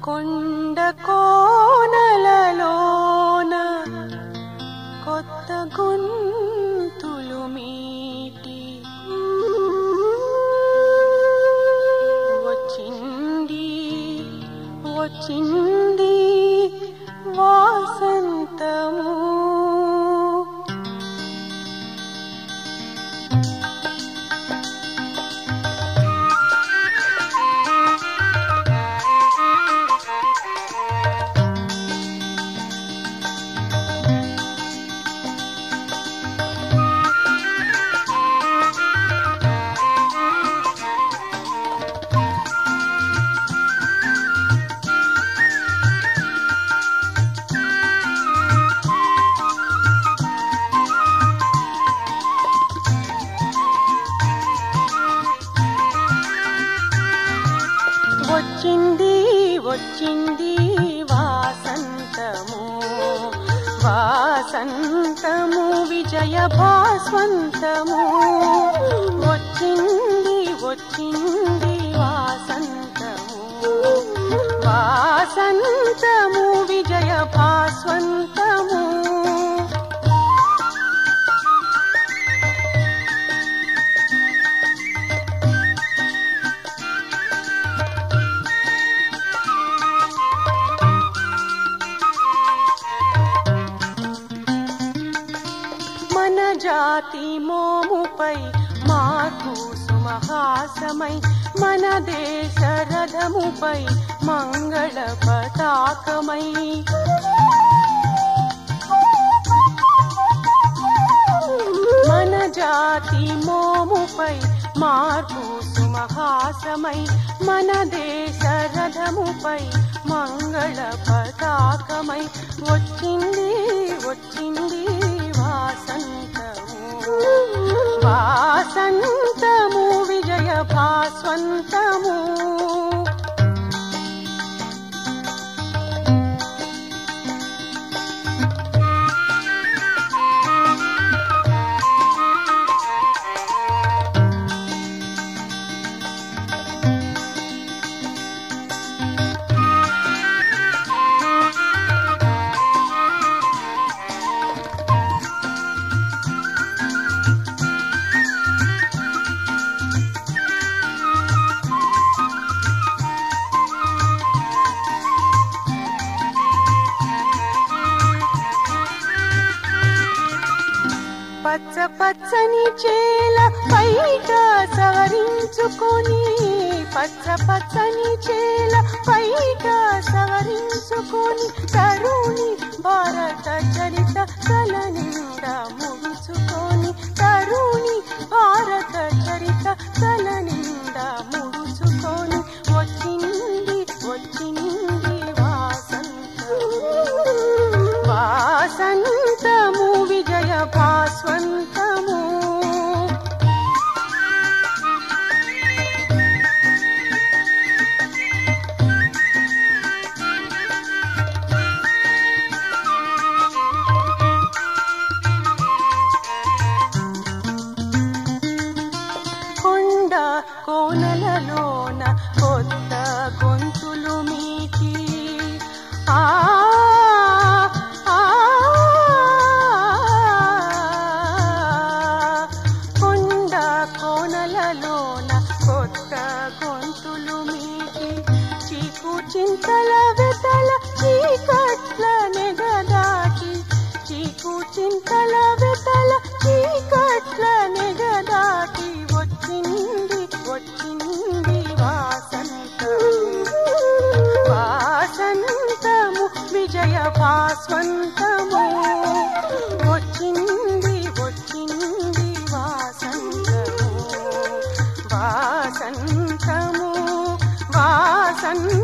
కొండ కోనలలోన కొత్త గొంతులు మీటి వచ్చింది వచ్చింది వాసంతము వచ్చింది వచ్చింది వాసంతము వాసంతము విజయ భాస్వంతము వచ్చింది వచ్చింది వాసంతము వాసంతము విజయ భాస్వంతము మన జాతి మోముపై మార్పు సుమహాసమై మన దేశ రథముపై మంగళ పతాకమై మన జాతి మోముపై మార్పు సుమహాసమై మన దేశ రథముపై మంగళ పతాకమై వచ్చింది వచ్చింది వాసంతము వాసంతము విజయ భాస్వంతము పచ్చ పచ్చని చేల పైట సవరించుకొని పచ్చ పచ్చని చేల పైట సవరించుకొని తరుణి భారత చరిత తల నిండా ముడుచుకొని తరుణి భారత చరిత తల నిండా ముడుచుకొని వచ్చింది వచ్చింది వాసంతము వాసంతము విజయ భాస్వంతము కొండ కోనలలోన కొత్త గొంతులు మీటి ఆ ఆ, కొండ కోనలలోన కొత్త గొంతులు మీటి చీకు చింతల వెతల చీకట్ల నెగదాటి చీకు చింతల వెతల చీకట్ల నెగదాటి వచ్చింది వచ్చింది వాసంతము వాసంతము విజయ భాస్వంతము వచ్చింది వచ్చింది వాసంతము వాసంతము వాసంతము